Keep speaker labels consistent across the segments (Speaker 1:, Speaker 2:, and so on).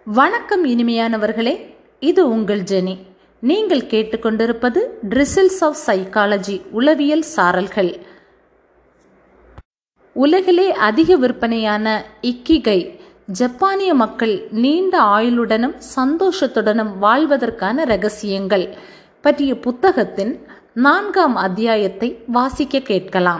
Speaker 1: வணக்கம் இனிமையானவர்களே இது உங்கள் ஜெனி நீங்கள் கேட்டுக்கொண்டிருப்பது ட்ரிசில்ஸ் ஆஃப் சைக்காலஜி உளவியல் சாரல்கள் உலகிலே அதிக விற்பனையான இக்கிகை ஜப்பானிய மக்கள் நீண்ட ஆயுளுடனும் சந்தோஷத்துடனும் வாழ்வதற்கான ரகசியங்கள் பற்றிய புத்தகத்தின் நான்காம் அத்தியாயத்தை வாசிக்க கேட்கலாம்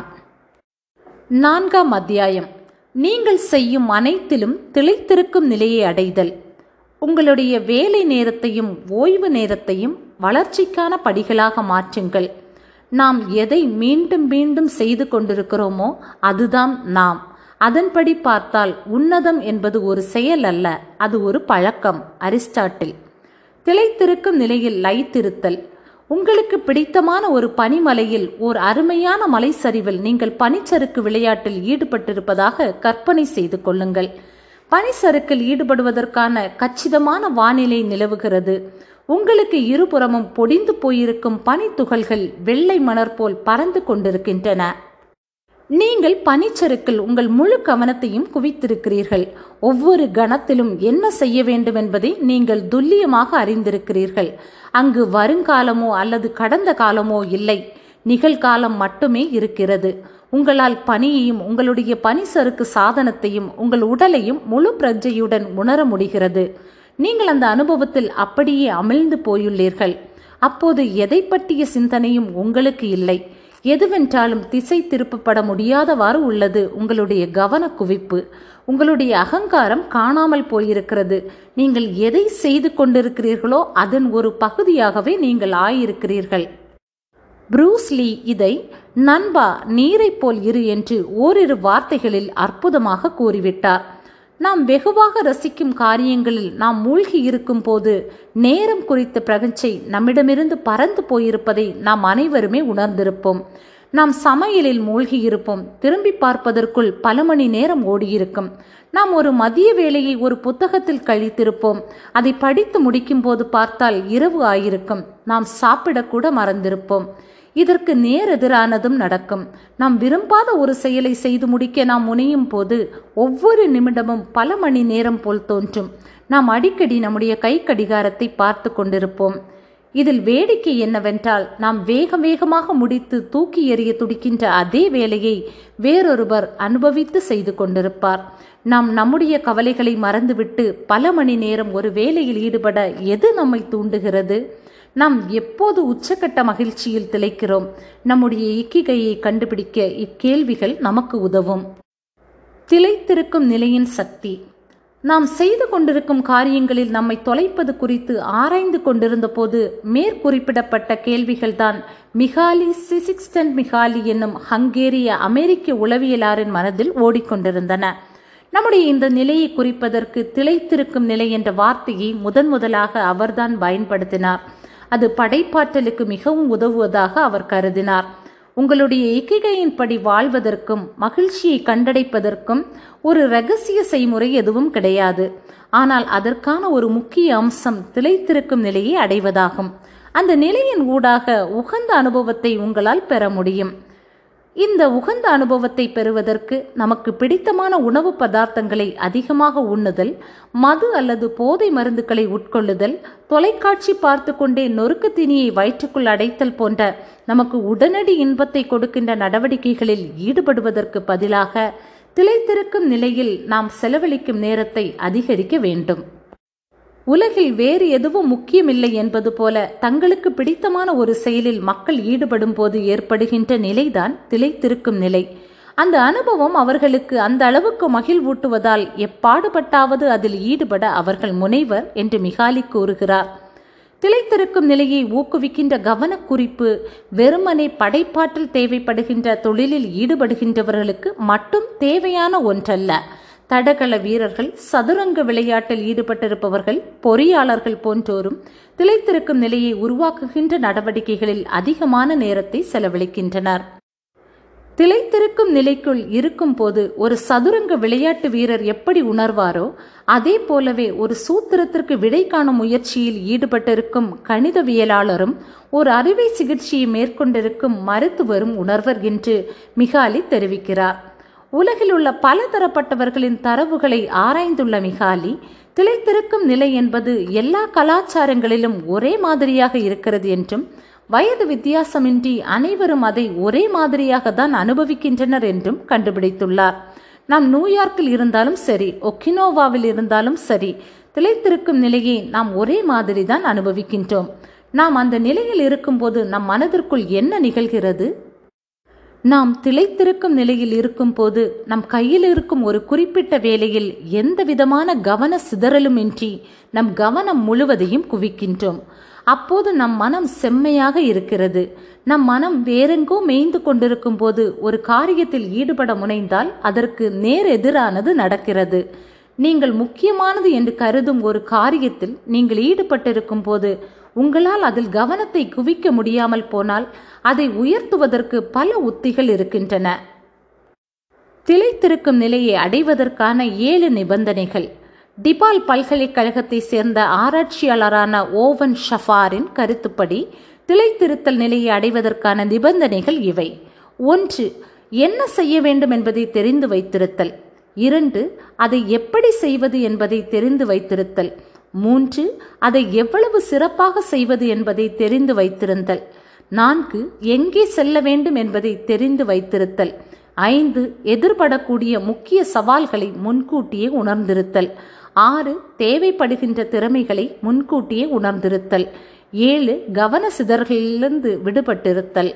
Speaker 1: நான்காம் அத்தியாயம் நீங்கள் செய்யும் அனைத்திலும் திளைத்திருக்கும் நிலையை அடைதல் உங்களுடைய வேலை நேரத்தையும் ஓய்வு நேரத்தையும் வளர்ச்சிக்கான படிகளாக மாற்றுங்கள் நாம் எதை மீண்டும் மீண்டும் செய்து கொண்டிருக்கிறோமோ அதுதான் நாம் அதன்படி பார்த்தால் உன்னதம் என்பது ஒரு செயல் அல்ல அது ஒரு பழக்கம் அரிஸ்டாட்டில் திளைத்திருக்கும் நிலையில் லைத்திருத்தல் உங்களுக்கு பிடித்தமான ஒரு பனிமலையில் ஓர் அருமையான மலைச்சரிவில் நீங்கள் பனிச்சறுக்கு விளையாட்டில் ஈடுபட்டிருப்பதாக கற்பனை செய்து கொள்ளுங்கள் பனிச்சறுக்கில் ஈடுபடுவதற்கான கச்சிதமான வானிலை நிலவுகிறது உங்களுக்கு இருபுறமும் பொடிந்து போயிருக்கும் பனித்துகள்கள் வெள்ளை மணர் போல் பறந்து கொண்டிருக்கின்றன நீங்கள் பனிச்சறுக்கில் உங்கள் முழு கவனத்தையும் குவித்திருக்கிறீர்கள் ஒவ்வொரு கணத்திலும் என்ன செய்ய வேண்டும் என்பதை நீங்கள் துல்லியமாக அறிந்திருக்கிறீர்கள் அங்கு வருங்காலமோ அல்லது கடந்த காலமோ இல்லை நிகழ்காலம் மட்டுமே இருக்கிறது உங்களால் பனியையும் உங்களுடைய பனிசறுக்கு சாதனத்தையும் உங்கள் உடலையும் முழு பிரஜையுடன் உணர முடிகிறது நீங்கள் அந்த அனுபவத்தில் அப்படியே அமிழ்ந்து போயுள்ளீர்கள் அப்போது எதை பற்றிய சிந்தனையும் உங்களுக்கு இல்லை எதுவென்றாலும் திசை திருப்பப்பட முடியாதவாறு உள்ளது உங்களுடைய கவன குவிப்பு உங்களுடைய அகங்காரம் காணாமல் போயிருக்கிறது நீங்கள் எதை செய்து கொண்டிருக்கிறீர்களோ அதன் ஒரு பகுதியாகவே நீங்கள் ஆயிருக்கிறீர்கள் புரூஸ் லீ இதை நண்பா நீரைப் போல் இரு என்று ஓரிரு வார்த்தைகளில் அற்புதமாக கூறிவிட்டார் நாம் வெகுவாக ரசிக்கும் காரியங்களில் நாம் மூழ்கி இருக்கும் போது நேரம் குறித்த பிரகஞ்சை நம்மிடமிருந்து பறந்து போயிருப்பதை நாம் அனைவருமே உணர்ந்திருப்போம் நாம் சமையலில் மூழ்கி இருப்போம் திரும்பி பார்ப்பதற்குள் பல மணி நேரம் ஓடியிருக்கும் நாம் ஒரு மதிய வேளையை ஒரு புத்தகத்தில் கழித்திருப்போம் அதை படித்து முடிக்கும் போது பார்த்தால் இரவு ஆயிருக்கும் நாம் சாப்பிடக்கூட மறந்திருப்போம் இதற்கு நேரெதிரானதும் நடக்கும் நாம் விரும்பாத ஒரு செயலை செய்து முடிக்க நாம் முனையும் போது ஒவ்வொரு நிமிடமும் பல மணி நேரம் போல் தோன்றும் நாம் அடிக்கடி நம்முடைய கை கடிகாரத்தை பார்த்து கொண்டிருப்போம் இதில் வேடிக்கை என்னவென்றால் நாம் வேக வேகமாக முடித்து தூக்கி எறிய துடிக்கின்ற அதே வேலையை வேறொருவர் அனுபவித்து செய்து கொண்டிருப்பார் நாம் நம்முடைய கவலைகளை மறந்துவிட்டு பல மணி நேரம் ஒரு வேலையில் ஈடுபட எது நம்மை தூண்டுகிறது நாம் எப்போது உச்சக்கட்ட மகிழ்ச்சியில் திளைக்கிறோம் நம்முடைய இக்கிகையை கண்டுபிடிக்க இக்கேள்விகள் நமக்கு உதவும் திளைத்திருக்கும் நிலையின் சக்தி நாம் செய்து கொண்டிருக்கும் காரியங்களில் நம்மை தொலைப்பது குறித்து ஆராய்ந்து கொண்டிருந்த போது மேற்குறிப்பிடப்பட்ட கேள்விகள்தான் மிகாலி சிசிக்ஸ்டன் மிகாலி என்னும் ஹங்கேரிய அமெரிக்க உளவியலாரின் மனதில் ஓடிக்கொண்டிருந்தன நம்முடைய இந்த நிலையை குறிப்பதற்கு திளைத்திருக்கும் நிலை என்ற வார்த்தையை முதன் முதலாக அவர்தான் பயன்படுத்தினார் அது படைப்பாற்றலுக்கு மிகவும் உதவுவதாக அவர் கருதினார் உங்களுடைய இக்கிகையின்படி வாழ்வதற்கும் மகிழ்ச்சியை கண்டடைப்பதற்கும் ஒரு ரகசிய செய்முறை எதுவும் கிடையாது ஆனால் அதற்கான ஒரு முக்கிய அம்சம் திளைத்திருக்கும் நிலையை அடைவதாகும் அந்த நிலையின் ஊடாக உகந்த அனுபவத்தை உங்களால் பெற முடியும் இந்த உகந்த அனுபவத்தை பெறுவதற்கு நமக்கு பிடித்தமான உணவு பதார்த்தங்களை அதிகமாக உண்ணுதல் மது அல்லது போதை மருந்துகளை உட்கொள்ளுதல் தொலைக்காட்சி பார்த்து கொண்டே நொறுக்கு திணியை வயிற்றுக்குள் அடைத்தல் போன்ற நமக்கு உடனடி இன்பத்தை கொடுக்கின்ற நடவடிக்கைகளில் ஈடுபடுவதற்கு பதிலாக திளைத்திருக்கும் நிலையில் நாம் செலவழிக்கும் நேரத்தை அதிகரிக்க வேண்டும் உலகில் வேறு எதுவும் முக்கியமில்லை என்பது போல தங்களுக்கு பிடித்தமான ஒரு செயலில் மக்கள் ஈடுபடும் போது ஏற்படுகின்ற நிலைதான் திளைத்திருக்கும் நிலை அந்த அனுபவம் அவர்களுக்கு அந்த அளவுக்கு மகிழ்வூட்டுவதால் எப்பாடுபட்டாவது அதில் ஈடுபட அவர்கள் முனைவர் என்று மிகாலி கூறுகிறார் திளைத்திருக்கும் நிலையை ஊக்குவிக்கின்ற கவனக்குறிப்பு வெறுமனே படைப்பாற்றல் தேவைப்படுகின்ற தொழிலில் ஈடுபடுகின்றவர்களுக்கு மட்டும் தேவையான ஒன்றல்ல தடகள வீரர்கள் சதுரங்க விளையாட்டில் ஈடுபட்டிருப்பவர்கள் பொறியாளர்கள் போன்றோரும் திளைத்திருக்கும் நிலையை உருவாக்குகின்ற நடவடிக்கைகளில் அதிகமான நேரத்தை செலவழிக்கின்றனர் திளைத்திருக்கும் நிலைக்குள் இருக்கும் போது ஒரு சதுரங்க விளையாட்டு வீரர் எப்படி உணர்வாரோ அதே போலவே ஒரு சூத்திரத்திற்கு விடை காணும் முயற்சியில் ஈடுபட்டிருக்கும் கணிதவியலாளரும் ஒரு அறுவை சிகிச்சையை மேற்கொண்டிருக்கும் மருத்துவரும் உணர்வர் என்று மிகாலி தெரிவிக்கிறார் உலகில் உள்ள பல தரப்பட்டவர்களின் தரவுகளை ஆராய்ந்துள்ள மிகாலி திளைத்திருக்கும் நிலை என்பது எல்லா கலாச்சாரங்களிலும் ஒரே மாதிரியாக இருக்கிறது என்றும் வயது வித்தியாசமின்றி அனைவரும் அதை ஒரே மாதிரியாக தான் அனுபவிக்கின்றனர் என்றும் கண்டுபிடித்துள்ளார் நாம் நியூயார்க்கில் இருந்தாலும் சரி ஒக்கினோவாவில் இருந்தாலும் சரி திளைத்திருக்கும் நிலையை நாம் ஒரே மாதிரி தான் அனுபவிக்கின்றோம் நாம் அந்த நிலையில் இருக்கும்போது நம் மனதிற்குள் என்ன நிகழ்கிறது நாம் திளைத்திருக்கும் நிலையில் இருக்கும்போது நம் கையில் இருக்கும் ஒரு குறிப்பிட்ட வேலையில் எந்த விதமான கவன சிதறலுமின்றி நம் கவனம் முழுவதையும் குவிக்கின்றோம் அப்போது நம் மனம் செம்மையாக இருக்கிறது நம் மனம் வேறெங்கோ மேய்ந்து கொண்டிருக்கும் போது ஒரு காரியத்தில் ஈடுபட முனைந்தால் அதற்கு நேர் எதிரானது நடக்கிறது நீங்கள் முக்கியமானது என்று கருதும் ஒரு காரியத்தில் நீங்கள் ஈடுபட்டிருக்கும் போது உங்களால் அதில் கவனத்தை குவிக்க முடியாமல் போனால் அதை உயர்த்துவதற்கு பல உத்திகள் இருக்கின்றன திளைத்திருக்கும் நிலையை அடைவதற்கான ஏழு நிபந்தனைகள் டிபால் பல்கலைக்கழகத்தை சேர்ந்த ஆராய்ச்சியாளரான ஓவன் ஷஃபாரின் கருத்துப்படி திளைத்திருத்தல் நிலையை அடைவதற்கான நிபந்தனைகள் இவை ஒன்று என்ன செய்ய வேண்டும் என்பதை தெரிந்து வைத்திருத்தல் இரண்டு அதை எப்படி செய்வது என்பதை தெரிந்து வைத்திருத்தல் மூன்று அதை எவ்வளவு சிறப்பாக செய்வது என்பதை தெரிந்து வைத்திருந்தல் நான்கு எங்கே செல்ல வேண்டும் என்பதை தெரிந்து வைத்திருத்தல் ஐந்து எதிர்படக்கூடிய முக்கிய சவால்களை முன்கூட்டியே உணர்ந்திருத்தல் ஆறு தேவைப்படுகின்ற திறமைகளை முன்கூட்டியே உணர்ந்திருத்தல் ஏழு கவன சிதறலிலிருந்து விடுபட்டிருத்தல்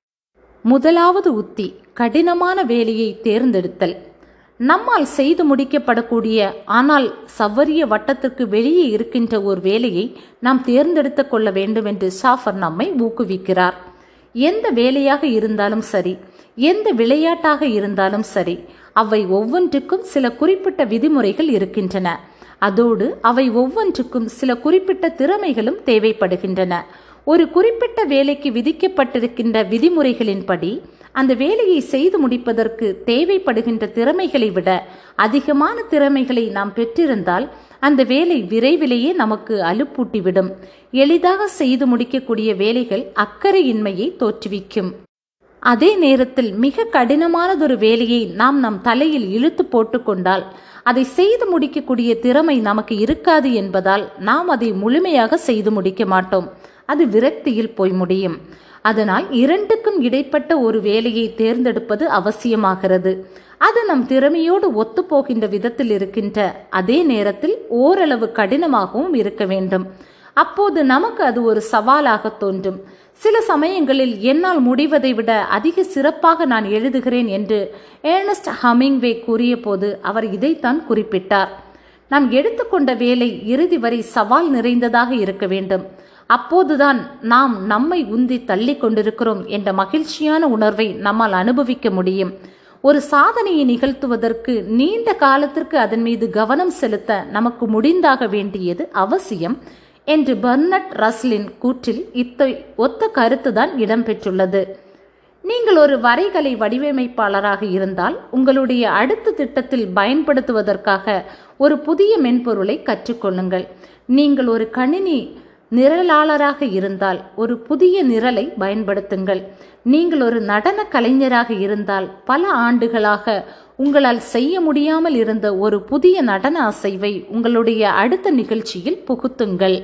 Speaker 1: முதலாவது உத்தி கடினமான வேலையை தேர்ந்தெடுத்தல் நம்மால் செய்து முடிக்கப்படக்கூடிய ஆனால் சவ்வரிய வட்டத்திற்கு வெளியே இருக்கின்ற ஒரு வேலையை நாம் தேர்ந்தெடுத்து கொள்ள வேண்டும் என்று ஷாஃபர் நம்மை ஊக்குவிக்கிறார் எந்த வேலையாக இருந்தாலும் சரி எந்த விளையாட்டாக இருந்தாலும் சரி அவை ஒவ்வொன்றுக்கும் சில குறிப்பிட்ட விதிமுறைகள் இருக்கின்றன அதோடு அவை ஒவ்வொன்றுக்கும் சில குறிப்பிட்ட திறமைகளும் தேவைப்படுகின்றன ஒரு குறிப்பிட்ட வேலைக்கு விதிக்கப்பட்டிருக்கின்ற விதிமுறைகளின்படி அந்த வேலையை செய்து முடிப்பதற்கு தேவைப்படுகின்ற திறமைகளை விட அதிகமான திறமைகளை நாம் பெற்றிருந்தால் அந்த வேலை விரைவிலேயே நமக்கு அலுப்பூட்டிவிடும் எளிதாக செய்து முடிக்கக்கூடிய வேலைகள் அக்கறையின்மையை தோற்றுவிக்கும் அதே நேரத்தில் மிக கடினமானதொரு வேலையை நாம் நம் தலையில் இழுத்து போட்டுக்கொண்டால் அதை செய்து முடிக்கக்கூடிய திறமை நமக்கு இருக்காது என்பதால் நாம் அதை முழுமையாக செய்து முடிக்க மாட்டோம் அது விரக்தியில் போய் முடியும் அதனால் இரண்டுக்கும் இடைப்பட்ட ஒரு வேலையை தேர்ந்தெடுப்பது அவசியமாகிறது அது நம் திறமையோடு ஒத்துப்போகின்ற விதத்தில் இருக்கின்ற அதே நேரத்தில் ஓரளவு கடினமாகவும் இருக்க வேண்டும் அப்போது நமக்கு அது ஒரு சவாலாக தோன்றும் சில சமயங்களில் என்னால் முடிவதை விட அதிக சிறப்பாக நான் எழுதுகிறேன் என்று ஏர்னஸ்ட் ஹமிங்வே கூறிய போது அவர் இதைத்தான் குறிப்பிட்டார் நாம் எடுத்துக்கொண்ட வேலை இறுதி வரை சவால் நிறைந்ததாக இருக்க வேண்டும் அப்போதுதான் நாம் நம்மை உந்தி தள்ளி கொண்டிருக்கிறோம் என்ற மகிழ்ச்சியான உணர்வை நம்மால் அனுபவிக்க முடியும் ஒரு சாதனையை நிகழ்த்துவதற்கு நீண்ட காலத்திற்கு அதன் மீது கவனம் செலுத்த நமக்கு முடிந்தாக வேண்டியது அவசியம் என்று பர்னட் ரஸ்லின் கூற்றில் இத்த ஒத்த கருத்துதான் இடம்பெற்றுள்ளது நீங்கள் ஒரு வரைகலை வடிவமைப்பாளராக இருந்தால் உங்களுடைய அடுத்த திட்டத்தில் பயன்படுத்துவதற்காக ஒரு புதிய மென்பொருளை கற்றுக்கொள்ளுங்கள் நீங்கள் ஒரு கணினி நிரலாளராக இருந்தால் ஒரு புதிய நிரலை பயன்படுத்துங்கள் நீங்கள் ஒரு நடன கலைஞராக இருந்தால் பல ஆண்டுகளாக உங்களால் செய்ய முடியாமல் இருந்த ஒரு புதிய நடன அசைவை உங்களுடைய அடுத்த நிகழ்ச்சியில் புகுத்துங்கள்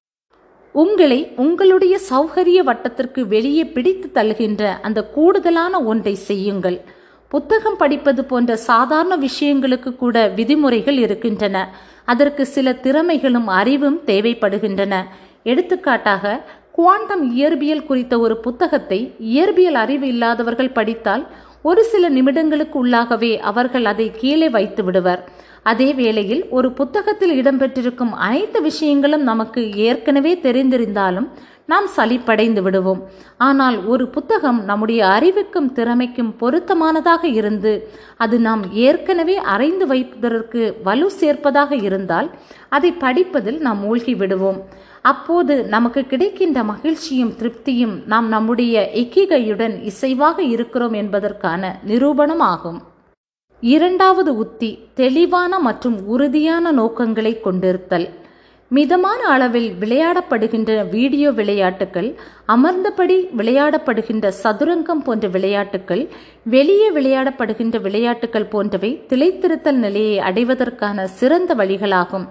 Speaker 1: உங்களை உங்களுடைய சௌகரிய வட்டத்திற்கு வெளியே பிடித்து தள்ளுகின்ற அந்த கூடுதலான ஒன்றை செய்யுங்கள் புத்தகம் படிப்பது போன்ற சாதாரண விஷயங்களுக்கு கூட விதிமுறைகள் இருக்கின்றன அதற்கு சில திறமைகளும் அறிவும் தேவைப்படுகின்றன எடுத்துக்காட்டாக குவாண்டம் இயற்பியல் குறித்த ஒரு புத்தகத்தை இயற்பியல் அறிவு இல்லாதவர்கள் படித்தால் ஒரு சில நிமிடங்களுக்கு உள்ளாகவே அவர்கள் அதை கீழே வைத்து விடுவர் அதே வேளையில் ஒரு புத்தகத்தில் இடம்பெற்றிருக்கும் அனைத்து விஷயங்களும் நமக்கு ஏற்கனவே தெரிந்திருந்தாலும் நாம் சலிப்படைந்து விடுவோம் ஆனால் ஒரு புத்தகம் நம்முடைய அறிவுக்கும் திறமைக்கும் பொருத்தமானதாக இருந்து அது நாம் ஏற்கனவே அறிந்து வைப்பதற்கு வலு சேர்ப்பதாக இருந்தால் அதை படிப்பதில் நாம் மூழ்கி விடுவோம் அப்போது நமக்கு கிடைக்கின்ற மகிழ்ச்சியும் திருப்தியும் நாம் நம்முடைய எக்கிகையுடன் இசைவாக இருக்கிறோம் என்பதற்கான நிரூபணமாகும் இரண்டாவது உத்தி தெளிவான மற்றும் உறுதியான நோக்கங்களை கொண்டிருத்தல் மிதமான அளவில் விளையாடப்படுகின்ற வீடியோ விளையாட்டுகள் அமர்ந்தபடி விளையாடப்படுகின்ற சதுரங்கம் போன்ற விளையாட்டுகள் வெளியே விளையாடப்படுகின்ற விளையாட்டுகள் போன்றவை திளைத்திருத்தல் நிலையை அடைவதற்கான சிறந்த வழிகளாகும்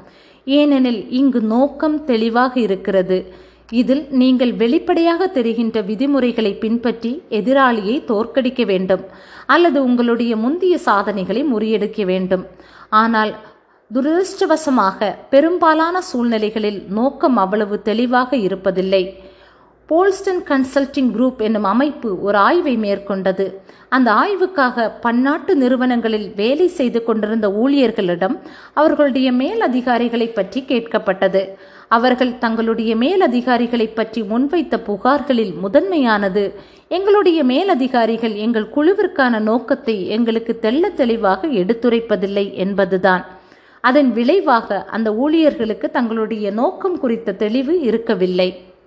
Speaker 1: ஏனெனில் இங்கு நோக்கம் தெளிவாக இருக்கிறது இதில் நீங்கள் வெளிப்படையாக தெரிகின்ற விதிமுறைகளை பின்பற்றி எதிராளியை தோற்கடிக்க வேண்டும் அல்லது உங்களுடைய முந்தைய சாதனைகளை முறியடிக்க வேண்டும் ஆனால் துரதிருஷ்டவசமாக பெரும்பாலான சூழ்நிலைகளில் நோக்கம் அவ்வளவு தெளிவாக இருப்பதில்லை போல்ஸ்டன் கன்சல்டிங் குரூப் என்னும் அமைப்பு ஒரு ஆய்வை மேற்கொண்டது அந்த ஆய்வுக்காக பன்னாட்டு நிறுவனங்களில் வேலை செய்து கொண்டிருந்த ஊழியர்களிடம் அவர்களுடைய மேல் அதிகாரிகளை பற்றி கேட்கப்பட்டது அவர்கள் தங்களுடைய மேல் அதிகாரிகளை பற்றி முன்வைத்த புகார்களில் முதன்மையானது எங்களுடைய மேலதிகாரிகள் எங்கள் குழுவிற்கான நோக்கத்தை எங்களுக்கு தெள்ள தெளிவாக எடுத்துரைப்பதில்லை என்பதுதான் அதன் விளைவாக அந்த ஊழியர்களுக்கு தங்களுடைய நோக்கம் குறித்த தெளிவு இருக்கவில்லை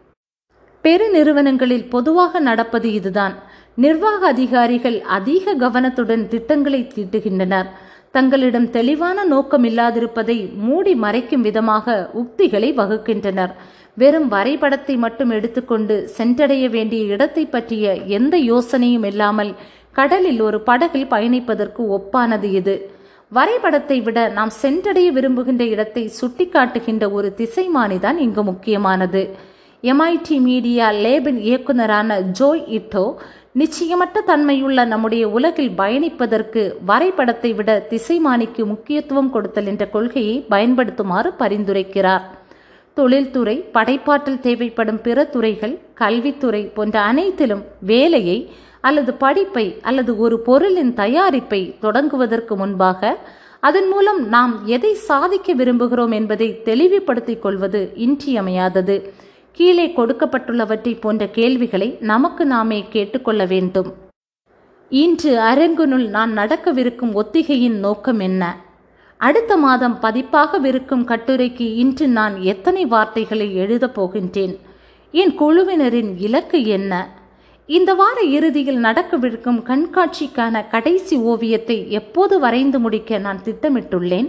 Speaker 1: பெருநிறுவனங்களில் பொதுவாக நடப்பது இதுதான் நிர்வாக அதிகாரிகள் அதிக கவனத்துடன் திட்டங்களை தீட்டுகின்றனர் தங்களிடம் தெளிவான நோக்கம் இல்லாதிருப்பதை மூடி மறைக்கும் விதமாக உக்திகளை வகுக்கின்றனர் வெறும் வரைபடத்தை மட்டும் எடுத்துக்கொண்டு சென்றடைய வேண்டிய இடத்தை பற்றிய எந்த யோசனையும் இல்லாமல் கடலில் ஒரு படகில் பயணிப்பதற்கு ஒப்பானது இது வரைபடத்தை விட நாம் சென்றடைய விரும்புகின்ற இடத்தை சுட்டிக்காட்டுகின்ற ஒரு திசைமானிதான் இங்கு முக்கியமானது எம்ஐடி மீடியா லேபின் இயக்குனரான ஜோய் இட்டோ நிச்சயமற்ற தன்மையுள்ள நம்முடைய உலகில் பயணிப்பதற்கு வரைபடத்தை விட திசைமானிக்கு முக்கியத்துவம் கொடுத்தல் என்ற கொள்கையை பயன்படுத்துமாறு பரிந்துரைக்கிறார் தொழில்துறை படைப்பாற்றல் தேவைப்படும் பிற துறைகள் கல்வித்துறை போன்ற அனைத்திலும் வேலையை அல்லது படிப்பை அல்லது ஒரு பொருளின் தயாரிப்பை தொடங்குவதற்கு முன்பாக அதன் மூலம் நாம் எதை சாதிக்க விரும்புகிறோம் என்பதை தெளிவுபடுத்திக் கொள்வது இன்றியமையாதது கீழே கொடுக்கப்பட்டுள்ளவற்றை போன்ற கேள்விகளை நமக்கு நாமே கேட்டுக்கொள்ள வேண்டும் இன்று அரங்குனுள் நான் நடக்கவிருக்கும் ஒத்திகையின் நோக்கம் என்ன அடுத்த மாதம் பதிப்பாகவிருக்கும் கட்டுரைக்கு இன்று நான் எத்தனை வார்த்தைகளை எழுதப் போகின்றேன் என் குழுவினரின் இலக்கு என்ன இந்த வார இறுதியில் நடக்கவிருக்கும் கண்காட்சிக்கான கடைசி ஓவியத்தை எப்போது வரைந்து முடிக்க நான் திட்டமிட்டுள்ளேன்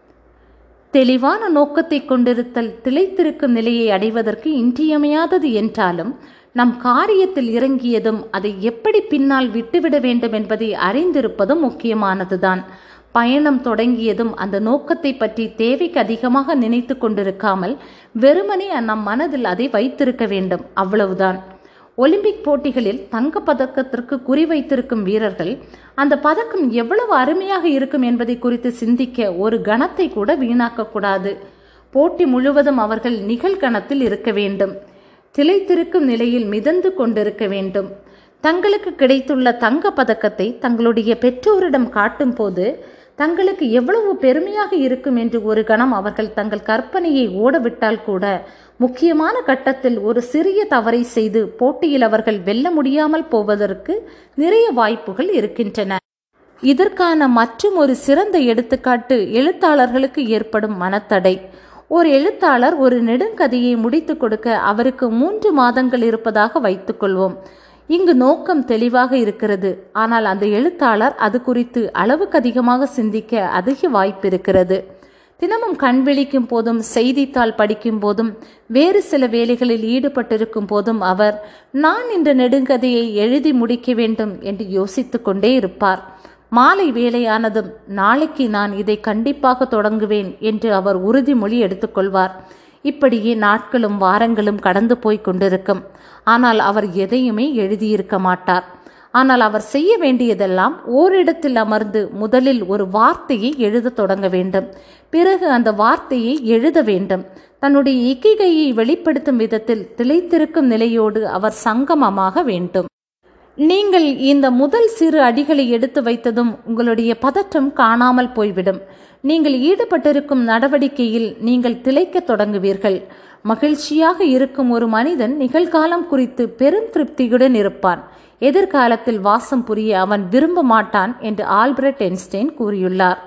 Speaker 1: தெளிவான நோக்கத்தை கொண்டிருத்தல் திளைத்திருக்கும் நிலையை அடைவதற்கு இன்றியமையாதது என்றாலும் நம் காரியத்தில் இறங்கியதும் அதை எப்படி பின்னால் விட்டுவிட வேண்டும் என்பதை அறிந்திருப்பதும் முக்கியமானதுதான் பயணம் தொடங்கியதும் அந்த நோக்கத்தை பற்றி தேவைக்கு அதிகமாக நினைத்து கொண்டிருக்காமல் வெறுமனே நம் மனதில் அதை வைத்திருக்க வேண்டும் அவ்வளவுதான் ஒலிம்பிக் போட்டிகளில் தங்க பதக்கத்திற்கு குறிவைத்திருக்கும் வீரர்கள் அந்த பதக்கம் எவ்வளவு அருமையாக இருக்கும் என்பதை குறித்து சிந்திக்க ஒரு கணத்தை கூட வீணாக்கக்கூடாது போட்டி முழுவதும் அவர்கள் நிகழ்கணத்தில் இருக்க வேண்டும் திளைத்திருக்கும் நிலையில் மிதந்து கொண்டிருக்க வேண்டும் தங்களுக்கு கிடைத்துள்ள தங்க பதக்கத்தை தங்களுடைய பெற்றோரிடம் காட்டும் போது தங்களுக்கு எவ்வளவு பெருமையாக இருக்கும் என்று ஒரு கணம் அவர்கள் தங்கள் கற்பனையை ஓடவிட்டால் கூட முக்கியமான கட்டத்தில் ஒரு சிறிய தவறை செய்து போட்டியில் அவர்கள் வெல்ல முடியாமல் போவதற்கு நிறைய வாய்ப்புகள் இருக்கின்றன இதற்கான மற்றும் ஒரு சிறந்த எடுத்துக்காட்டு எழுத்தாளர்களுக்கு ஏற்படும் மனத்தடை ஒரு எழுத்தாளர் ஒரு நெடுங்கதையை முடித்து கொடுக்க அவருக்கு மூன்று மாதங்கள் இருப்பதாக வைத்துக்கொள்வோம் இங்கு நோக்கம் தெளிவாக இருக்கிறது ஆனால் அந்த எழுத்தாளர் அது குறித்து அளவுக்கு அதிகமாக சிந்திக்க அதிக வாய்ப்பு இருக்கிறது தினமும் கண் விழிக்கும் போதும் செய்தித்தாள் படிக்கும் போதும் வேறு சில வேலைகளில் ஈடுபட்டிருக்கும் போதும் அவர் நான் இந்த நெடுங்கதையை எழுதி முடிக்க வேண்டும் என்று யோசித்து கொண்டே இருப்பார் மாலை வேலையானதும் நாளைக்கு நான் இதை கண்டிப்பாக தொடங்குவேன் என்று அவர் உறுதிமொழி எடுத்துக்கொள்வார் இப்படியே நாட்களும் வாரங்களும் கடந்து போய் கொண்டிருக்கும் ஆனால் அவர் எதையுமே எழுதியிருக்க மாட்டார் ஆனால் அவர் செய்ய வேண்டியதெல்லாம் ஓரிடத்தில் அமர்ந்து முதலில் ஒரு வார்த்தையை எழுதத் தொடங்க வேண்டும் பிறகு அந்த வார்த்தையை எழுத வேண்டும் தன்னுடைய இக்கிகையை வெளிப்படுத்தும் விதத்தில் திளைத்திருக்கும் நிலையோடு அவர் சங்கமமாக வேண்டும் நீங்கள் இந்த முதல் சிறு அடிகளை எடுத்து வைத்ததும் உங்களுடைய பதற்றம் காணாமல் போய்விடும் நீங்கள் ஈடுபட்டிருக்கும் நடவடிக்கையில் நீங்கள் திளைக்கத் தொடங்குவீர்கள் மகிழ்ச்சியாக இருக்கும் ஒரு மனிதன் நிகழ்காலம் குறித்து பெரும் திருப்தியுடன் இருப்பான் எதிர்காலத்தில் வாசம் புரிய அவன் விரும்ப மாட்டான் என்று ஆல்பர்ட் என்ஸ்டைன் கூறியுள்ளார்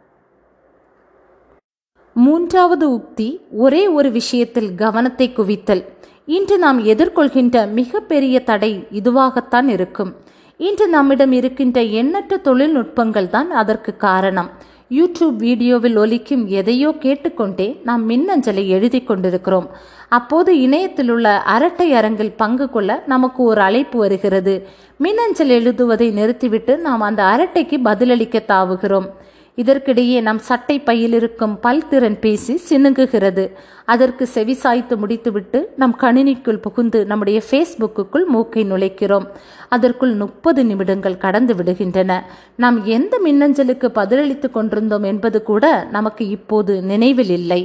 Speaker 1: மூன்றாவது உக்தி ஒரே ஒரு விஷயத்தில் கவனத்தை குவித்தல் இன்று நாம் எதிர்கொள்கின்ற மிகப்பெரிய தடை இதுவாகத்தான் இருக்கும் இன்று நம்மிடம் இருக்கின்ற எண்ணற்ற தொழில்நுட்பங்கள் தான் அதற்கு காரணம் யூடியூப் வீடியோவில் ஒலிக்கும் எதையோ கேட்டுக்கொண்டே நாம் மின்னஞ்சலை எழுதி கொண்டிருக்கிறோம் அப்போது இணையத்தில் உள்ள அரட்டை அரங்கில் பங்கு கொள்ள நமக்கு ஒரு அழைப்பு வருகிறது மின்னஞ்சல் எழுதுவதை நிறுத்திவிட்டு நாம் அந்த அரட்டைக்கு பதிலளிக்க தாவுகிறோம் இதற்கிடையே நம் சட்டை பையில் இருக்கும் பல்திறன் பேசி சினுங்குகிறது அதற்கு செவிசாய்த்து முடித்துவிட்டு நம் கணினிக்குள் புகுந்து நம்முடைய ஃபேஸ்புக்குக்குள் மூக்கை நுழைக்கிறோம் அதற்குள் முப்பது நிமிடங்கள் கடந்து விடுகின்றன நாம் எந்த மின்னஞ்சலுக்கு பதிலளித்து கொண்டிருந்தோம் என்பது கூட நமக்கு இப்போது நினைவில் இல்லை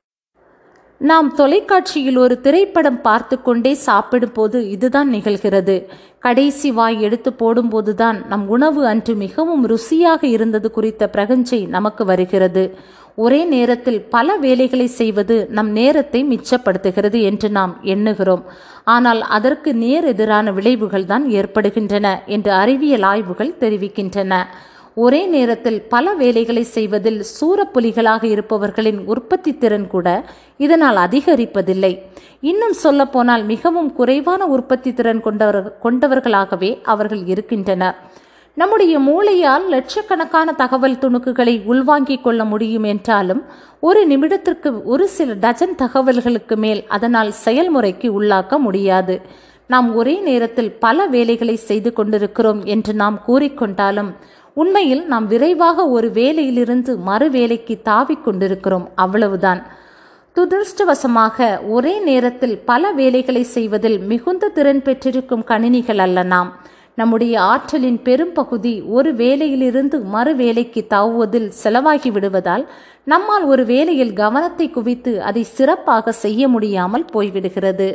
Speaker 1: நாம் தொலைக்காட்சியில் ஒரு திரைப்படம் பார்த்து கொண்டே சாப்பிடும்போது இதுதான் நிகழ்கிறது கடைசி வாய் எடுத்து போடும்போதுதான் நம் உணவு அன்று மிகவும் ருசியாக இருந்தது குறித்த பிரகஞ்சை நமக்கு வருகிறது ஒரே நேரத்தில் பல வேலைகளை செய்வது நம் நேரத்தை மிச்சப்படுத்துகிறது என்று நாம் எண்ணுகிறோம் ஆனால் அதற்கு நேர் எதிரான விளைவுகள் தான் ஏற்படுகின்றன என்று அறிவியல் ஆய்வுகள் தெரிவிக்கின்றன ஒரே நேரத்தில் பல வேலைகளை செய்வதில் சூரப்புலிகளாக இருப்பவர்களின் உற்பத்தி திறன் கூட இதனால் அதிகரிப்பதில்லை இன்னும் சொல்லப்போனால் மிகவும் குறைவான உற்பத்தி திறன் கொண்டவர் கொண்டவர்களாகவே அவர்கள் இருக்கின்றனர் நம்முடைய மூளையால் லட்சக்கணக்கான தகவல் துணுக்குகளை உள்வாங்கிக் கொள்ள முடியும் என்றாலும் ஒரு நிமிடத்திற்கு ஒரு சில டஜன் தகவல்களுக்கு மேல் அதனால் செயல்முறைக்கு உள்ளாக்க முடியாது நாம் ஒரே நேரத்தில் பல வேலைகளை செய்து கொண்டிருக்கிறோம் என்று நாம் கூறிக்கொண்டாலும் உண்மையில் நாம் விரைவாக ஒரு வேலையிலிருந்து மறு வேலைக்கு தாவிக் கொண்டிருக்கிறோம் அவ்வளவுதான் துதிருஷ்டவசமாக ஒரே நேரத்தில் பல வேலைகளை செய்வதில் மிகுந்த திறன் பெற்றிருக்கும் கணினிகள் அல்ல நாம் நம்முடைய ஆற்றலின் பெரும் பகுதி ஒரு வேலையிலிருந்து மறு வேலைக்கு தாவுவதில் செலவாகி விடுவதால் நம்மால் ஒரு வேலையில் கவனத்தை குவித்து அதை சிறப்பாக செய்ய முடியாமல் போய்விடுகிறது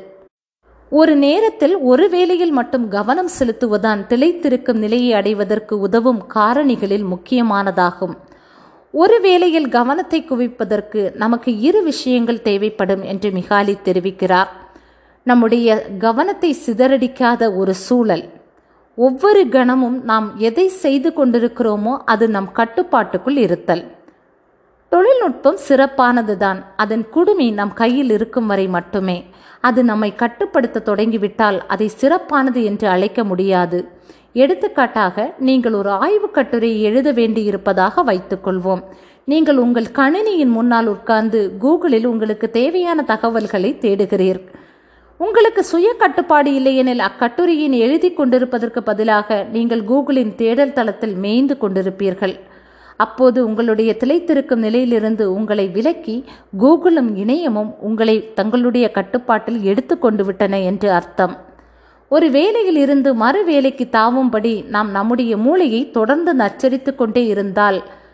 Speaker 1: ஒரு நேரத்தில் ஒரு வேலையில் மட்டும் கவனம் செலுத்துவதான் திளைத்திருக்கும் நிலையை அடைவதற்கு உதவும் காரணிகளில் முக்கியமானதாகும் ஒரு வேளையில் கவனத்தை குவிப்பதற்கு நமக்கு இரு விஷயங்கள் தேவைப்படும் என்று மிகாலி தெரிவிக்கிறார் நம்முடைய கவனத்தை சிதறடிக்காத ஒரு சூழல் ஒவ்வொரு கணமும் நாம் எதை செய்து கொண்டிருக்கிறோமோ அது நம் கட்டுப்பாட்டுக்குள் இருத்தல் தொழில்நுட்பம் சிறப்பானதுதான் அதன் குடுமி நம் கையில் இருக்கும் வரை மட்டுமே அது நம்மை கட்டுப்படுத்த தொடங்கிவிட்டால் அதை சிறப்பானது என்று அழைக்க முடியாது எடுத்துக்காட்டாக நீங்கள் ஒரு ஆய்வுக் கட்டுரை எழுத வேண்டியிருப்பதாக வைத்துக்கொள்வோம் நீங்கள் உங்கள் கணினியின் முன்னால் உட்கார்ந்து கூகுளில் உங்களுக்கு தேவையான தகவல்களை தேடுகிறீர்கள் உங்களுக்கு சுய கட்டுப்பாடு இல்லையெனில் அக்கட்டுரையின் எழுதி கொண்டிருப்பதற்கு பதிலாக நீங்கள் கூகுளின் தேடல் தளத்தில் மேய்ந்து கொண்டிருப்பீர்கள் அப்போது உங்களுடைய திளைத்திருக்கும் நிலையிலிருந்து உங்களை விலக்கி கூகுளும் இணையமும் உங்களை தங்களுடைய கட்டுப்பாட்டில் எடுத்து கொண்டு விட்டன என்று அர்த்தம் ஒரு வேலையில் இருந்து மறு வேலைக்கு தாவும்படி நாம் நம்முடைய மூளையை தொடர்ந்து நச்சரித்து கொண்டே இருந்தால்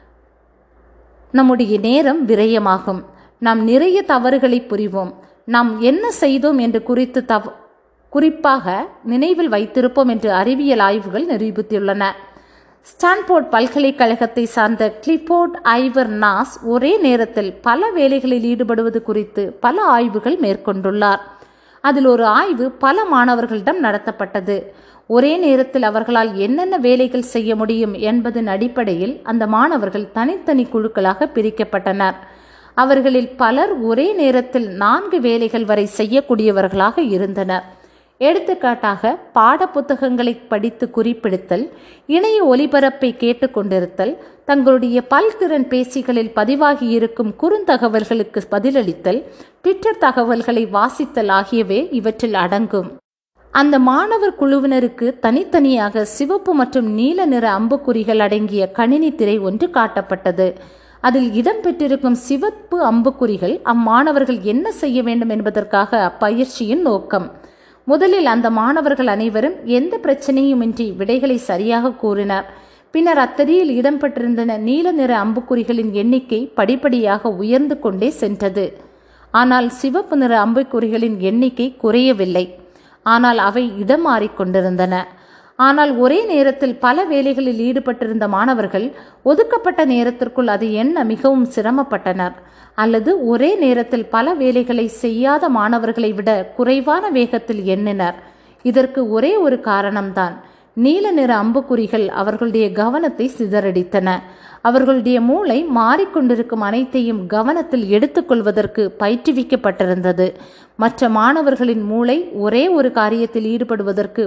Speaker 1: நம்முடைய நேரம் விரயமாகும் நாம் நிறைய தவறுகளை புரிவோம் நாம் என்ன செய்தோம் என்று குறித்து தவ குறிப்பாக நினைவில் வைத்திருப்போம் என்று அறிவியல் ஆய்வுகள் நிரூபித்துள்ளன ஸ்டான்போர்ட் பல்கலைக்கழகத்தை சார்ந்த கிளிபோர்ட் ஐவர் நாஸ் ஒரே நேரத்தில் பல வேலைகளில் ஈடுபடுவது குறித்து பல ஆய்வுகள் மேற்கொண்டுள்ளார் அதில் ஒரு ஆய்வு பல மாணவர்களிடம் நடத்தப்பட்டது ஒரே நேரத்தில் அவர்களால் என்னென்ன வேலைகள் செய்ய முடியும் என்பதன் அடிப்படையில் அந்த மாணவர்கள் தனித்தனி குழுக்களாக பிரிக்கப்பட்டனர் அவர்களில் பலர் ஒரே நேரத்தில் நான்கு வேலைகள் வரை செய்யக்கூடியவர்களாக இருந்தனர் எடுத்துக்காட்டாக பாடப்புத்தகங்களை படித்து குறிப்பிடுத்தல் இணைய ஒலிபரப்பை கேட்டுக்கொண்டிருத்தல் தங்களுடைய பல்திறன் பேசிகளில் பதிவாகி இருக்கும் குறுந்தகவல்களுக்கு பதிலளித்தல் ட்விட்டர் தகவல்களை வாசித்தல் ஆகியவை இவற்றில் அடங்கும் அந்த மாணவர் குழுவினருக்கு தனித்தனியாக சிவப்பு மற்றும் நீல நிற அம்புக்குறிகள் அடங்கிய கணினி திரை ஒன்று காட்டப்பட்டது அதில் இடம்பெற்றிருக்கும் சிவப்பு அம்புக்குறிகள் அம்மாணவர்கள் என்ன செய்ய வேண்டும் என்பதற்காக அப்பயிற்சியின் நோக்கம் முதலில் அந்த மாணவர்கள் அனைவரும் எந்த பிரச்சனையுமின்றி விடைகளை சரியாக கூறினர் பின்னர் அத்தறியில் இடம்பெற்றிருந்த நீல நிற அம்புக்குறிகளின் எண்ணிக்கை படிப்படியாக உயர்ந்து கொண்டே சென்றது ஆனால் சிவப்பு நிற அம்புக்குறிகளின் எண்ணிக்கை குறையவில்லை ஆனால் அவை இடம் மாறிக்கொண்டிருந்தன ஆனால் ஒரே நேரத்தில் பல வேலைகளில் ஈடுபட்டிருந்த மாணவர்கள் ஒதுக்கப்பட்ட நேரத்திற்குள் அதை எண்ண மிகவும் சிரமப்பட்டனர் அல்லது ஒரே நேரத்தில் பல வேலைகளை செய்யாத மாணவர்களை விட குறைவான வேகத்தில் எண்ணினர் இதற்கு ஒரே ஒரு காரணம்தான் நீல நிற அம்புக்குறிகள் அவர்களுடைய கவனத்தை சிதறடித்தன அவர்களுடைய மூளை மாறிக்கொண்டிருக்கும் அனைத்தையும் கவனத்தில் எடுத்துக்கொள்வதற்கு பயிற்றுவிக்கப்பட்டிருந்தது மற்ற மாணவர்களின் மூளை ஒரே ஒரு காரியத்தில் ஈடுபடுவதற்கு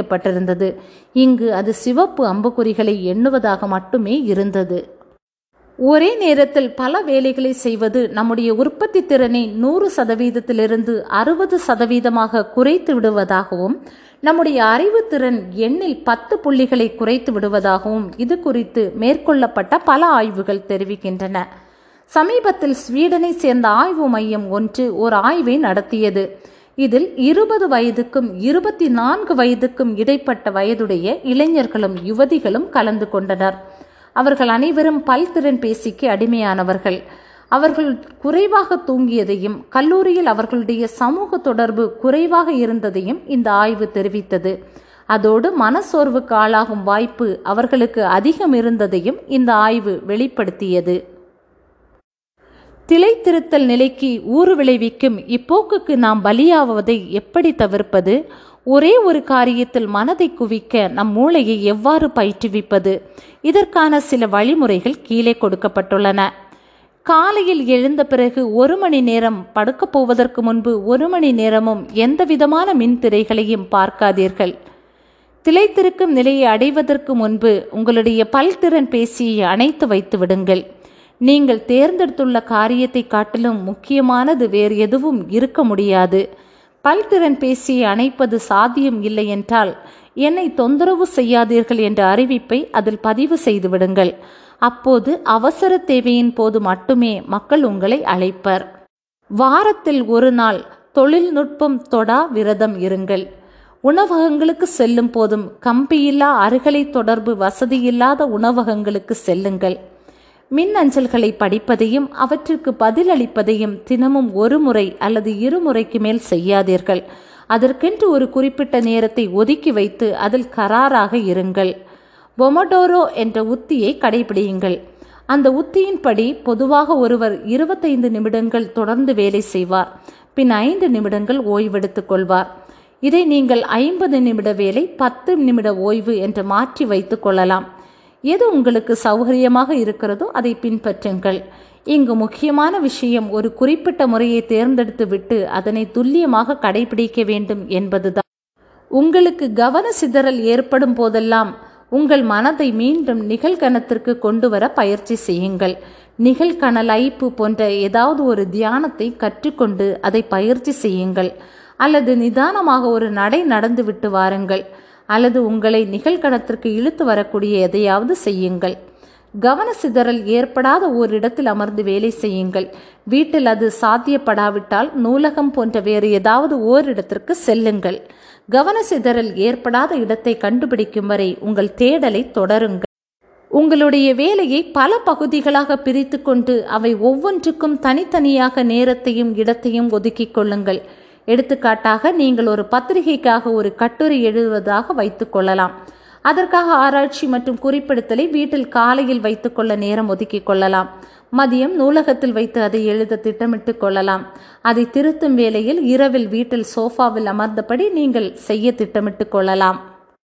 Speaker 1: பயிற்றுவிக்கப்பட்டிருந்தது இங்கு அது சிவப்பு அம்புக்குறிகளை எண்ணுவதாக மட்டுமே இருந்தது ஒரே நேரத்தில் பல வேலைகளை செய்வது நம்முடைய உற்பத்தி திறனை நூறு சதவீதத்திலிருந்து அறுபது சதவீதமாக குறைத்து விடுவதாகவும் நம்முடைய அறிவுத்திறன் எண்ணில் பத்து புள்ளிகளை குறைத்து விடுவதாகவும் இது குறித்து மேற்கொள்ளப்பட்ட பல ஆய்வுகள் தெரிவிக்கின்றன சமீபத்தில் ஸ்வீடனை சேர்ந்த ஆய்வு மையம் ஒன்று ஒரு ஆய்வை நடத்தியது இதில் இருபது வயதுக்கும் இருபத்தி நான்கு வயதுக்கும் இடைப்பட்ட வயதுடைய இளைஞர்களும் யுவதிகளும் கலந்து கொண்டனர் அவர்கள் அனைவரும் பல்திறன் பேசிக்கு அடிமையானவர்கள் அவர்கள் குறைவாக தூங்கியதையும் கல்லூரியில் அவர்களுடைய சமூக தொடர்பு குறைவாக இருந்ததையும் இந்த ஆய்வு தெரிவித்தது அதோடு மனசோர்வுக்கு ஆளாகும் வாய்ப்பு அவர்களுக்கு அதிகம் இருந்ததையும் இந்த ஆய்வு வெளிப்படுத்தியது திளைத்திருத்தல் நிலைக்கு ஊறு விளைவிக்கும் இப்போக்குக்கு நாம் பலியாவதை எப்படி தவிர்ப்பது ஒரே ஒரு காரியத்தில் மனதை குவிக்க நம் மூளையை எவ்வாறு பயிற்றுவிப்பது இதற்கான சில வழிமுறைகள் கீழே கொடுக்கப்பட்டுள்ளன காலையில் எழுந்த பிறகு ஒரு மணி நேரம் படுக்கப் போவதற்கு முன்பு ஒரு மணி நேரமும் எந்த விதமான மின் திரைகளையும் பார்க்காதீர்கள் திளைத்திருக்கும் நிலையை அடைவதற்கு முன்பு உங்களுடைய பல்திறன் பேசியை அணைத்து வைத்து விடுங்கள் நீங்கள் தேர்ந்தெடுத்துள்ள காரியத்தை காட்டிலும் முக்கியமானது வேறு எதுவும் இருக்க முடியாது பல்திறன் பேசியை அணைப்பது சாத்தியம் இல்லை என்றால் என்னை தொந்தரவு செய்யாதீர்கள் என்ற அறிவிப்பை அதில் பதிவு செய்து விடுங்கள் அப்போது அவசர தேவையின் போது மட்டுமே மக்கள் உங்களை அழைப்பர் வாரத்தில் ஒரு நாள் தொழில்நுட்பம் தொடா விரதம் இருங்கள் உணவகங்களுக்கு செல்லும் போதும் கம்பியில்லா அருகலை தொடர்பு வசதியில்லாத உணவகங்களுக்கு செல்லுங்கள் மின் அஞ்சல்களை படிப்பதையும் அவற்றுக்கு பதிலளிப்பதையும் தினமும் ஒரு முறை அல்லது இருமுறைக்கு மேல் செய்யாதீர்கள் அதற்கென்று ஒரு குறிப்பிட்ட நேரத்தை ஒதுக்கி வைத்து அதில் கராராக இருங்கள் பொமடோரோ என்ற உத்தியை கடைபிடியுங்கள் அந்த உத்தியின்படி பொதுவாக ஒருவர் இருபத்தைந்து நிமிடங்கள் தொடர்ந்து வேலை செய்வார் பின் ஐந்து நிமிடங்கள் ஓய்வெடுத்துக் கொள்வார் இதை நீங்கள் ஐம்பது நிமிட வேலை பத்து நிமிட ஓய்வு என்று மாற்றி வைத்துக் கொள்ளலாம் எது உங்களுக்கு சௌகரியமாக இருக்கிறதோ அதை பின்பற்றுங்கள் இங்கு முக்கியமான விஷயம் ஒரு குறிப்பிட்ட முறையை தேர்ந்தெடுத்து விட்டு அதனை துல்லியமாக கடைபிடிக்க வேண்டும் என்பதுதான் உங்களுக்கு கவன சிதறல் ஏற்படும் போதெல்லாம் உங்கள் மனதை மீண்டும் நிகழ்கணத்திற்கு கொண்டு வர பயிற்சி செய்யுங்கள் நிகழ்கணலைப்பு போன்ற ஏதாவது ஒரு தியானத்தை கற்றுக்கொண்டு அதை பயிற்சி செய்யுங்கள் அல்லது நிதானமாக ஒரு நடை நடந்து விட்டு வாருங்கள் அல்லது உங்களை நிகழ்கணத்திற்கு இழுத்து வரக்கூடிய எதையாவது செய்யுங்கள் கவன சிதறல் ஏற்படாத ஓரிடத்தில் அமர்ந்து வேலை செய்யுங்கள் வீட்டில் அது சாத்தியப்படாவிட்டால் நூலகம் போன்ற வேறு ஏதாவது ஓரிடத்திற்கு செல்லுங்கள் கவன சிதறல் ஏற்படாத இடத்தை கண்டுபிடிக்கும் வரை உங்கள் தேடலை தொடருங்கள் உங்களுடைய வேலையை பல பகுதிகளாக பிரித்து கொண்டு அவை ஒவ்வொன்றுக்கும் தனித்தனியாக நேரத்தையும் இடத்தையும் ஒதுக்கிக் கொள்ளுங்கள் எடுத்துக்காட்டாக நீங்கள் ஒரு பத்திரிகைக்காக ஒரு கட்டுரை எழுதுவதாக வைத்துக் கொள்ளலாம் அதற்காக ஆராய்ச்சி மற்றும் குறிப்பெடுத்தலை வீட்டில் காலையில் வைத்துக்கொள்ள நேரம் ஒதுக்கிக் கொள்ளலாம் மதியம் நூலகத்தில் வைத்து அதை எழுத திட்டமிட்டு கொள்ளலாம் அதை திருத்தும் வேளையில் இரவில் வீட்டில் சோஃபாவில் அமர்ந்தபடி நீங்கள் செய்ய திட்டமிட்டு கொள்ளலாம்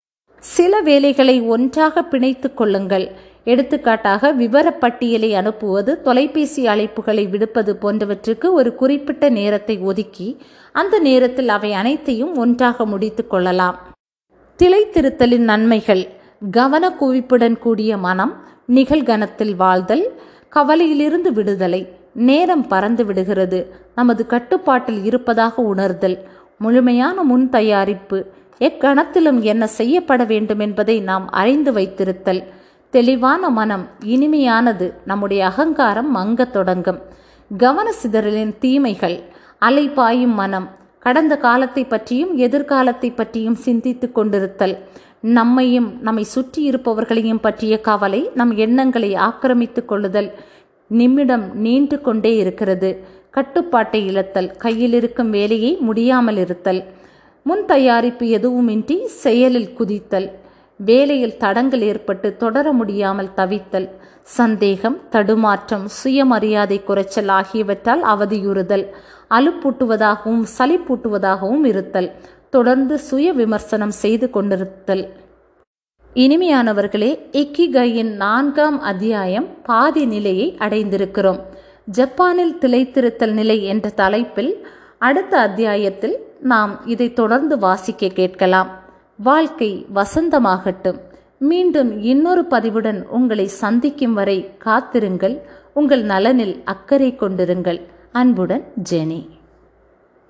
Speaker 1: சில வேலைகளை ஒன்றாக பிணைத்து கொள்ளுங்கள் எடுத்துக்காட்டாக விவரப்பட்டியலை அனுப்புவது தொலைபேசி அழைப்புகளை விடுப்பது போன்றவற்றுக்கு ஒரு குறிப்பிட்ட நேரத்தை ஒதுக்கி அந்த நேரத்தில் அவை அனைத்தையும் ஒன்றாக முடித்து கொள்ளலாம் திளைத்திருத்தலின் நன்மைகள் கவன குவிப்புடன் கூடிய மனம் நிகழ்கணத்தில் வாழ்தல் கவலையிலிருந்து விடுதலை நேரம் பறந்து விடுகிறது நமது கட்டுப்பாட்டில் இருப்பதாக உணர்தல் முழுமையான முன் தயாரிப்பு எக்கணத்திலும் என்ன செய்யப்பட வேண்டும் என்பதை நாம் அறிந்து வைத்திருத்தல் தெளிவான மனம் இனிமையானது நம்முடைய அகங்காரம் மங்கத் தொடங்கும் கவன சிதறலின் தீமைகள் அலைபாயும் மனம் கடந்த காலத்தை பற்றியும் எதிர்காலத்தை பற்றியும் சிந்தித்து கொண்டிருத்தல் நம்மையும் நம்மை சுற்றி இருப்பவர்களையும் பற்றிய கவலை நம் எண்ணங்களை ஆக்கிரமித்து கொள்ளுதல் நிமிடம் நீண்டு கொண்டே இருக்கிறது கட்டுப்பாட்டை இழத்தல் கையில் இருக்கும் வேலையை முடியாமல் இருத்தல் முன் தயாரிப்பு எதுவுமின்றி செயலில் குதித்தல் வேலையில் தடங்கள் ஏற்பட்டு தொடர முடியாமல் தவித்தல் சந்தேகம் தடுமாற்றம் சுயமரியாதை குறைச்சல் ஆகியவற்றால் அவதியுறுதல் அலுப்பூட்டுவதாகவும் சலிப்பூட்டுவதாகவும் இருத்தல் தொடர்ந்து சுய விமர்சனம் செய்து கொண்டிருத்தல் இனிமையானவர்களே இக்கிகையின் நான்காம் அத்தியாயம் பாதி நிலையை அடைந்திருக்கிறோம் ஜப்பானில் திளைத்திருத்தல் நிலை என்ற தலைப்பில் அடுத்த அத்தியாயத்தில் நாம் இதை தொடர்ந்து வாசிக்க கேட்கலாம் வாழ்க்கை வசந்தமாகட்டும் மீண்டும் இன்னொரு பதிவுடன் உங்களை சந்திக்கும் வரை காத்திருங்கள் உங்கள் நலனில் அக்கறை கொண்டிருங்கள் அன்புடன் ஜெனி